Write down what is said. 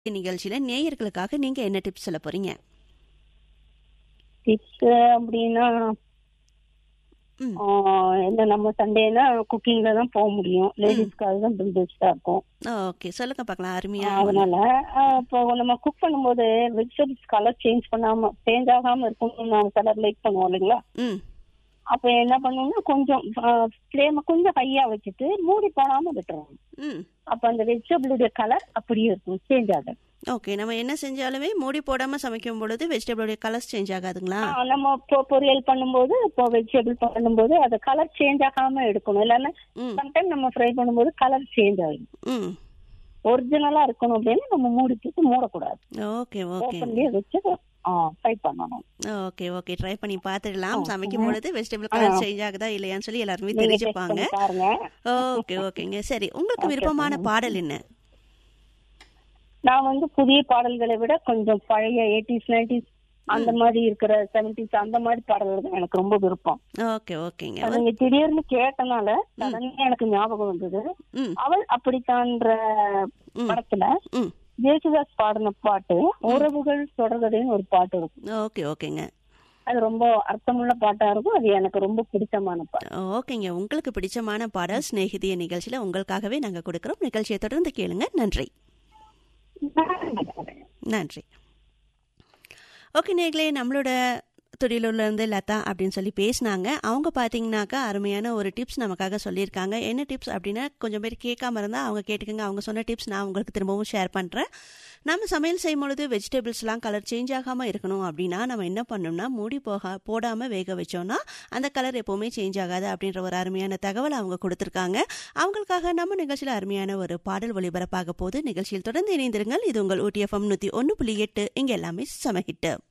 நிகழ்ச்சியில நேயர்களுக்காக நீங்க என்ன டிப்ஸ் சொல்ல போறீங்க டிப்ஸ் அப்படின்னா ம். ஆஹ் என்ன நம்ம சண்டேனா குக்கிங்ல தான் போக முடியும் லேடிஸ்க்கு அதுதான் பெஸ்டா இருக்கும் ஓகே சொல்லுங்க பார்க்கலாம் அருமையா அதனால ஆஹ் இப்போ நம்ம குக் பண்ணும்போது வெஜிடபிள்ஸ் கலர் சேஞ்ச் பண்ணாம சேஞ்ச் ஆகாம இருக்கணும்னு நம்ம கலர் லைக் பண்ணுவோம் இல்லைங்களா ம் அப்ப என்ன பண்ணணும்னா கொஞ்சம் ஃப்ளேம கொஞ்சம் ஹையா வச்சுட்டு மூடி போடாம விட்டுறணும் ம் அப்ப அந்த வெஜிடபிளுடைய கலர் அப்படியே இருக்கும் சேஞ்ச் ஆகாது ஓகே நம்ம என்ன செஞ்சாலுமே மூடி போடாம சமைக்கும் பொழுது வெஜிடபிளோட கலர்ஸ் சேஞ்ச் ஆகாதுங்களா ஆஹ் நம்ம இப்போ பொரியல் பண்ணும்போது இப்போ வெஜிடபிள் பண்ணும்போது அது கலர் சேஞ்ச் ஆகாம எடுக்கணும் இல்லைன்னா ம் சம்டைம் நம்ம ஃப்ரை பண்ணும்போது கலர் சேஞ்ச் ஆகும் ம் ஒரிஜினலா இருக்கணும் அப்படின்னா நம்ம மூடி போட்டு மூடக்கூடாது ஓகே ஓகே ஓப்பன்லயே வச்சு ஃப்ரை பண்ணணும் ஓகே ஓகே ட்ரை பண்ணி பார்த்துடலாம் ஆ, சமைக்கும் ஆ. பொழுது வெஜிடபிள் கலர் ஆ. சேஞ்ச் ஆகுதா இல்லையான்னு சொல்லி எல்லாருமே நீங்க check தெரிஞ்சுப்பாங்க பண்ணி பாருங்க ஓகே ஓகேங்க சரி உங்களுக்கு Okay, விருப்பமான fine. பாடல் என்ன நான் வந்து புதிய பாடல்களை விட கொஞ்சம் பழைய எயிட்டிஸ் நைன்டிஸ் அந்த மாதிரி இருக்கிற செவன்டிஸ் அந்த மாதிரி பாடல்கள் தான் எனக்கு ரொம்ப விருப்பம் ஓகே ஓகேங்க அது நீங்க திடீர்னு கேட்டனால சடனா எனக்கு ஞாபகம் வந்தது ம் அவள் அப்படித்தான்ற ம். படத்துல ம் ஜேசுதாஸ் பாடின பாட்டு உறவுகள் தொடர்கதைன்னு ஒரு பாட்டு இருக்கும் ஓகே ஓகேங்க அது ரொம்ப அர்த்தமுள்ள பாட்டா இருக்கும் அது எனக்கு ரொம்ப பிடிச்சமான பாட்டு ஓகேங்க உங்களுக்கு பிடிச்சமான பாடல் சிநேகிதிய நிகழ்ச்சியில உங்களுக்காகவே நாங்க கொடுக்குறோம் நிகழ்ச்சியை தொடர்ந்து கேளுங்க நன்றி நன்றி ஓகே நேர்களே நம்மளோட துடிலூர்ல இருந்து லதா அப்படின்னு சொல்லி பேசினாங்க அவங்க பார்த்தீங்கன்னாக்கா அருமையான ஒரு டிப்ஸ் நமக்காக சொல்லியிருக்காங்க என்ன டிப்ஸ் அப்படின்னா கொஞ்சம் பேர் கேட்காம இருந்தால் அவங்க கேட்டுக்கங்க அவங்க சொன்ன டிப்ஸ் நான் உங்களுக்கு திரும்பவும் ஷேர் பண்ணுறேன் நம்ம சமையல் செய்யும் பொழுது வெஜிடபிள்ஸ்லாம் கலர் சேஞ்ச் ஆகாமல் இருக்கணும் அப்படின்னா நம்ம என்ன பண்ணோம்னா மூடி போக போடாமல் வேக வச்சோம்னா அந்த கலர் எப்போவுமே சேஞ்ச் ஆகாது அப்படின்ற ஒரு அருமையான தகவல் அவங்க கொடுத்துருக்காங்க அவங்களுக்காக நம்ம நிகழ்ச்சியில் அருமையான ஒரு பாடல் ஒளிபரப்பாக போது நிகழ்ச்சியில் தொடர்ந்து இணைந்திருங்கள் இது உங்கள் ஓடிஎஃப்எம் நூற்றி ஒன்று புள்ளி எட்டு இங்கே எல்லாமே சமஹிட்டு